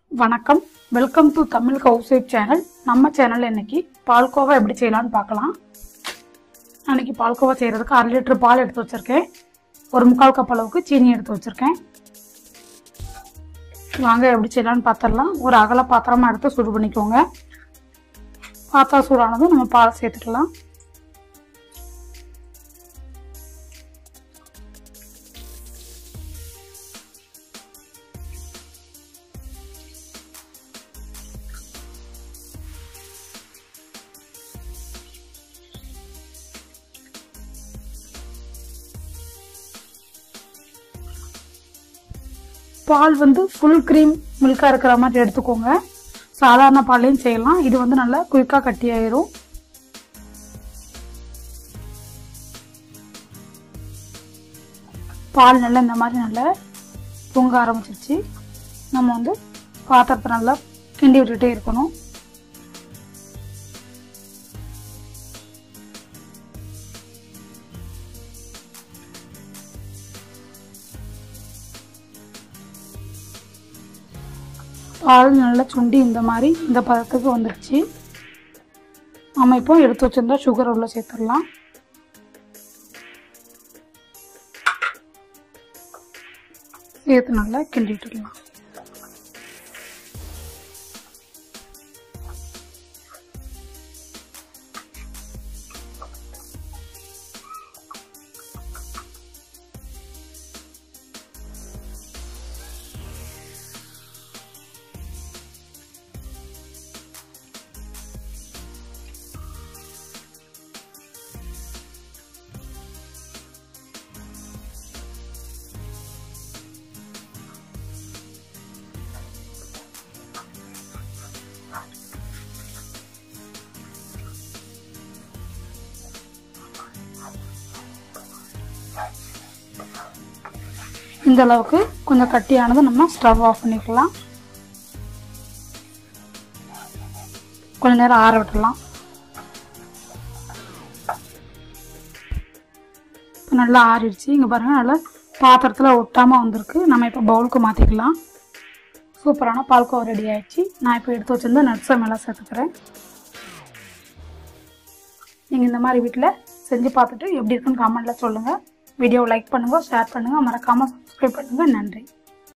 வணக்கம் welcome to Tamil housewife channel நம்ம சேனல்ல இன்னைக்கு பால்கோவா எப்படி செய்யலாம்னு பார்க்கலாம் அன்னைக்கு பால்கோவா செய்யறதுக்கு அரை லிட்டர் பால் எடுத்து வச்சிருக்கேன் ஒரு முக்கால் கப் அளவுக்கு சீனி எடுத்து வச்சிருக்கேன் வாங்க எப்படி செய்யலாம்னு பார்த்துடலாம் ஒரு அகல பாத்திரமா எடுத்து சூடு பண்ணிக்கோங்க பாத்திரம் சூடானதும் நம்ம பால் சேர்த்துக்கலாம் பால் வந்து ஃபுல் க்ரீம் மில்காக இருக்கிற மாதிரி எடுத்துக்கோங்க சாதாரண பால்லையும் செய்யலாம் இது வந்து நல்லா குயிக்காக கட்டி ஆயிரும் பால் நல்லா இந்த மாதிரி நல்லா பொங்க ஆரம்பிச்சிருச்சு நம்ம வந்து பாத்திரத்தை நல்லா கிண்டி விட்டுட்டே இருக்கணும் பால் நல்லா சுண்டி இந்த மாதிரி இந்த பதத்துக்கு வந்துடுச்சு நம்ம இப்போ எடுத்து வச்சிருந்தா சுகர் உள்ள சேர்த்துடலாம் சேர்த்து நல்லா கிண்டிட்டுடலாம் இந்த அளவுக்கு கொஞ்சம் கட்டியானது நம்ம ஸ்டவ் ஆஃப் பண்ணிக்கலாம் கொஞ்ச நேரம் ஆற விட்டுடலாம் இப்போ நல்லா ஆறிடுச்சு இங்கே பாருங்கள் நல்லா பாத்திரத்தில் ஒட்டாமல் வந்திருக்கு நம்ம இப்போ பவுலுக்கு மாற்றிக்கலாம் சூப்பரான பால்கோவா ரெடி ஆயிடுச்சு நான் இப்போ எடுத்து வச்சிருந்த நட்ஸை மேலே சேர்த்துக்கிறேன் நீங்கள் இந்த மாதிரி வீட்டில் செஞ்சு பார்த்துட்டு எப்படி இருக்குன்னு கமெண்ட்டில் சொல்லுங்கள் வீடியோவை லைக் பண்ணுங்கள் ஷேர் பண்ணுங்கள் மறக்காமல் சப்ஸ்கிரைப் பண்ணுங்கள் நன்றி